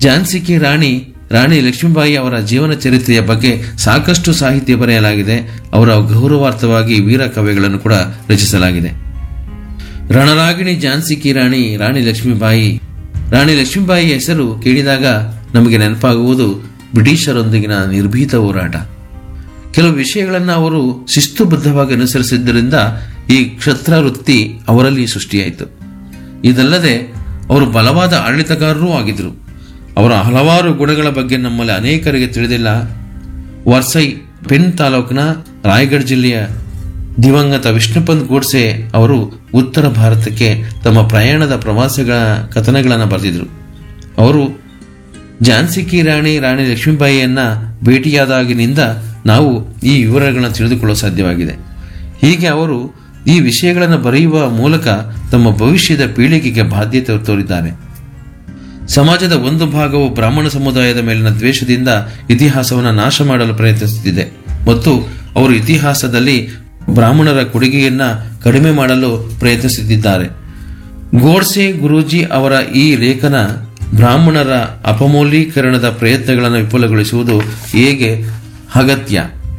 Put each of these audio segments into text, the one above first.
ಝಾನ್ಸಿ ಕಿ ರಾಣಿ ರಾಣಿ ಲಕ್ಷ್ಮೀಬಾಯಿ ಅವರ ಜೀವನ ಚರಿತ್ರೆಯ ಬಗ್ಗೆ ಸಾಕಷ್ಟು ಸಾಹಿತ್ಯ ಬರೆಯಲಾಗಿದೆ ಅವರ ಗೌರವಾರ್ಥವಾಗಿ ವೀರ ಕವ್ಯಗಳನ್ನು ಕೂಡ ರಚಿಸಲಾಗಿದೆ ರಣರಾಗಿಣಿ ಝಾನ್ಸಿ ಕಿ ರಾಣಿ ರಾಣಿ ಲಕ್ಷ್ಮೀಬಾಯಿ ರಾಣಿ ಲಕ್ಷ್ಮೀಬಾಯಿ ಹೆಸರು ಕೇಳಿದಾಗ ನಮಗೆ ನೆನಪಾಗುವುದು ಬ್ರಿಟಿಷರೊಂದಿಗಿನ ನಿರ್ಭೀತ ಹೋರಾಟ ಕೆಲವು ವಿಷಯಗಳನ್ನು ಅವರು ಶಿಸ್ತುಬದ್ಧವಾಗಿ ಅನುಸರಿಸಿದ್ದರಿಂದ ಈ ಕ್ಷತ್ರ ವೃತ್ತಿ ಅವರಲ್ಲಿ ಸೃಷ್ಟಿಯಾಯಿತು ಇದಲ್ಲದೆ ಅವರು ಬಲವಾದ ಆಡಳಿತಗಾರರೂ ಆಗಿದ್ದರು ಅವರ ಹಲವಾರು ಗುಣಗಳ ಬಗ್ಗೆ ನಮ್ಮಲ್ಲಿ ಅನೇಕರಿಗೆ ತಿಳಿದಿಲ್ಲ ವರ್ಸೈ ಪೆನ್ ತಾಲೂಕಿನ ರಾಯಗಢ ಜಿಲ್ಲೆಯ ದಿವಂಗತ ವಿಷ್ಣುಪಂತ್ ಗೋಡ್ಸೆ ಅವರು ಉತ್ತರ ಭಾರತಕ್ಕೆ ತಮ್ಮ ಪ್ರಯಾಣದ ಪ್ರವಾಸಗಳ ಕಥನಗಳನ್ನು ಬರೆದಿದ್ರು ಅವರು ಝಾನ್ಸಿ ಕಿ ರಾಣಿ ರಾಣಿ ಲಕ್ಷ್ಮೀಬಾಯಿಯನ್ನ ಭೇಟಿಯಾದಾಗಿನಿಂದ ನಾವು ಈ ವಿವರಗಳನ್ನು ತಿಳಿದುಕೊಳ್ಳಲು ಸಾಧ್ಯವಾಗಿದೆ ಹೀಗೆ ಅವರು ಈ ವಿಷಯಗಳನ್ನು ಬರೆಯುವ ಮೂಲಕ ತಮ್ಮ ಭವಿಷ್ಯದ ಪೀಳಿಗೆಗೆ ಬಾಧ್ಯತೆ ತೋರಿದ್ದಾರೆ ಸಮಾಜದ ಒಂದು ಭಾಗವು ಬ್ರಾಹ್ಮಣ ಸಮುದಾಯದ ಮೇಲಿನ ದ್ವೇಷದಿಂದ ಇತಿಹಾಸವನ್ನು ನಾಶ ಮಾಡಲು ಪ್ರಯತ್ನಿಸುತ್ತಿದೆ ಮತ್ತು ಅವರು ಇತಿಹಾಸದಲ್ಲಿ ಬ್ರಾಹ್ಮಣರ ಕೊಡುಗೆಯನ್ನ ಕಡಿಮೆ ಮಾಡಲು ಪ್ರಯತ್ನಿಸುತ್ತಿದ್ದಾರೆ ಗೋಡ್ಸೆ ಗುರೂಜಿ ಅವರ ಈ ಲೇಖನ ಬ್ರಾಹ್ಮಣರ ಅಪಮೌಲ್ಯೀಕರಣದ ಪ್ರಯತ್ನಗಳನ್ನು ವಿಫಲಗೊಳಿಸುವುದು ಹೇಗೆ ಅಗತ್ಯ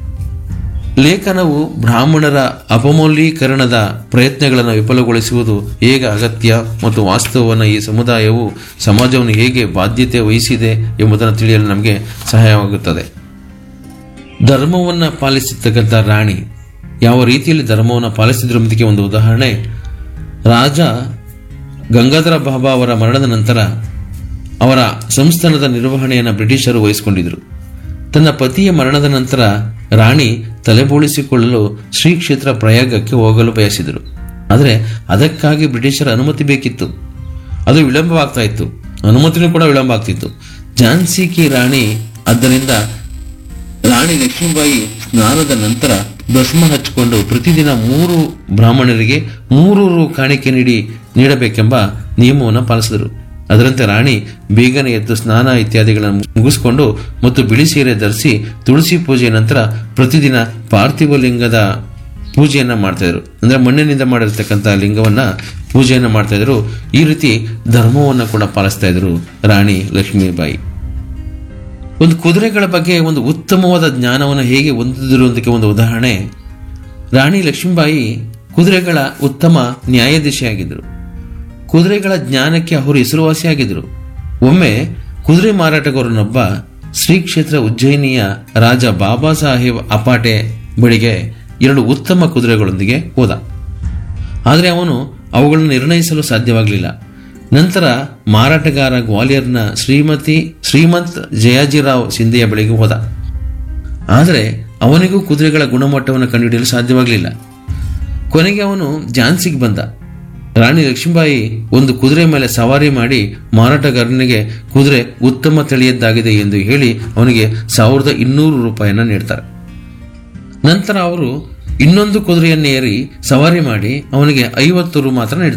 ಲೇಖನವು ಬ್ರಾಹ್ಮಣರ ಅಪಮೌಲ್ಯೀಕರಣದ ಪ್ರಯತ್ನಗಳನ್ನು ವಿಫಲಗೊಳಿಸುವುದು ಹೇಗೆ ಅಗತ್ಯ ಮತ್ತು ವಾಸ್ತವವನ್ನು ಈ ಸಮುದಾಯವು ಸಮಾಜವನ್ನು ಹೇಗೆ ಬಾಧ್ಯತೆ ವಹಿಸಿದೆ ಎಂಬುದನ್ನು ತಿಳಿಯಲು ನಮಗೆ ಸಹಾಯವಾಗುತ್ತದೆ ಧರ್ಮವನ್ನು ಪಾಲಿಸಿರ್ತಕ್ಕಂಥ ರಾಣಿ ಯಾವ ರೀತಿಯಲ್ಲಿ ಧರ್ಮವನ್ನು ಪಾಲಿಸಿದ್ರು ಎಂಬುದಕ್ಕೆ ಒಂದು ಉದಾಹರಣೆ ರಾಜ ಗಂಗಾಧರ ಬಾಬಾ ಅವರ ಮರಣದ ನಂತರ ಅವರ ಸಂಸ್ಥಾನದ ನಿರ್ವಹಣೆಯನ್ನು ಬ್ರಿಟಿಷರು ವಹಿಸಿಕೊಂಡಿದ್ದರು ತನ್ನ ಪತಿಯ ಮರಣದ ನಂತರ ರಾಣಿ ತಲೆಬೋಳಿಸಿಕೊಳ್ಳಲು ಶ್ರೀ ಕ್ಷೇತ್ರ ಪ್ರಯಾಗಕ್ಕೆ ಹೋಗಲು ಬಯಸಿದರು ಆದರೆ ಅದಕ್ಕಾಗಿ ಬ್ರಿಟಿಷರ ಅನುಮತಿ ಬೇಕಿತ್ತು ಅದು ವಿಳಂಬವಾಗ್ತಾ ಇತ್ತು ಅನುಮತಿನೂ ಕೂಡ ವಿಳಂಬ ಆಗ್ತಿತ್ತು ಝಾನ್ಸಿ ಕಿ ರಾಣಿ ಆದ್ದರಿಂದ ರಾಣಿ ಲಕ್ಷ್ಮೀಬಾಯಿ ಸ್ನಾನದ ನಂತರ ಭಸ್ಮ ಹಚ್ಚಿಕೊಂಡು ಪ್ರತಿದಿನ ಮೂರು ಬ್ರಾಹ್ಮಣರಿಗೆ ಮೂರು ರು ಕಾಣಿಕೆ ನೀಡಿ ನೀಡಬೇಕೆಂಬ ನಿಯಮವನ್ನು ಪಾಲಿಸಿದರು ಅದರಂತೆ ರಾಣಿ ಬೇಗನೆ ಎದ್ದು ಸ್ನಾನ ಇತ್ಯಾದಿಗಳನ್ನು ಮುಗಿಸಿಕೊಂಡು ಮತ್ತು ಬಿಳಿ ಸೀರೆ ಧರಿಸಿ ತುಳಸಿ ಪೂಜೆಯ ನಂತರ ಪ್ರತಿದಿನ ಪಾರ್ಥಿವ ಲಿಂಗದ ಪೂಜೆಯನ್ನ ಮಾಡ್ತಾ ಇದ್ರು ಅಂದ್ರೆ ಮಣ್ಣಿನಿಂದ ಮಾಡಿರ್ತಕ್ಕಂಥ ಲಿಂಗವನ್ನ ಪೂಜೆಯನ್ನ ಮಾಡ್ತಾ ಇದ್ರು ಈ ರೀತಿ ಧರ್ಮವನ್ನ ಕೂಡ ಪಾಲಿಸ್ತಾ ಇದ್ರು ರಾಣಿ ಲಕ್ಷ್ಮೀಬಾಯಿ ಒಂದು ಕುದುರೆಗಳ ಬಗ್ಗೆ ಒಂದು ಉತ್ತಮವಾದ ಜ್ಞಾನವನ್ನು ಹೇಗೆ ಹೊಂದಿರುವುದಕ್ಕೆ ಒಂದು ಉದಾಹರಣೆ ರಾಣಿ ಲಕ್ಷ್ಮೀಬಾಯಿ ಕುದುರೆಗಳ ಉತ್ತಮ ನ್ಯಾಯಾಧೀಶಿಯಾಗಿದ್ದರು ಕುದುರೆಗಳ ಜ್ಞಾನಕ್ಕೆ ಅವರು ಹೆಸರುವಾಸಿಯಾಗಿದ್ದರು ಒಮ್ಮೆ ಕುದುರೆ ಮಾರಾಟಗಾರನೊಬ್ಬ ಶ್ರೀ ಕ್ಷೇತ್ರ ಉಜ್ಜಯಿನಿಯ ರಾಜ ಬಾಬಾ ಸಾಹೇಬ್ ಅಪಾಟೆ ಬಳಿಗೆ ಎರಡು ಉತ್ತಮ ಕುದುರೆಗಳೊಂದಿಗೆ ಹೋದ ಆದರೆ ಅವನು ಅವುಗಳನ್ನು ನಿರ್ಣಯಿಸಲು ಸಾಧ್ಯವಾಗಲಿಲ್ಲ ನಂತರ ಮಾರಾಟಗಾರ ಗ್ವಾಲಿಯರ್ನ ಶ್ರೀಮತಿ ಶ್ರೀಮಂತ್ ಜಯಾಜಿರಾವ್ ಸಿಂಧೆಯ ಬಳಿಗೆ ಹೋದ ಆದರೆ ಅವನಿಗೂ ಕುದುರೆಗಳ ಗುಣಮಟ್ಟವನ್ನು ಕಂಡುಹಿಡಿಯಲು ಸಾಧ್ಯವಾಗಲಿಲ್ಲ ಕೊನೆಗೆ ಅವನು ಝಾನ್ಸಿಗೆ ಬಂದ ರಾಣಿ ಲಕ್ಷ್ಮೀಬಾಯಿ ಒಂದು ಕುದುರೆ ಮೇಲೆ ಸವಾರಿ ಮಾಡಿ ಮಾರಾಟಗಾರನಿಗೆ ಕುದುರೆ ಉತ್ತಮ ತಳಿಯದ್ದಾಗಿದೆ ಎಂದು ಹೇಳಿ ಅವನಿಗೆ ಸಾವಿರದ ಇನ್ನೂರು ರೂಪಾಯಿಯನ್ನು ನೀಡ್ತಾರೆ ನಂತರ ಅವರು ಇನ್ನೊಂದು ಕುದುರೆಯನ್ನೇರಿ ಸವಾರಿ ಮಾಡಿ ಅವನಿಗೆ ಐವತ್ತು ರು ಮಾತ್ರ ನೀಡ್ತಾರೆ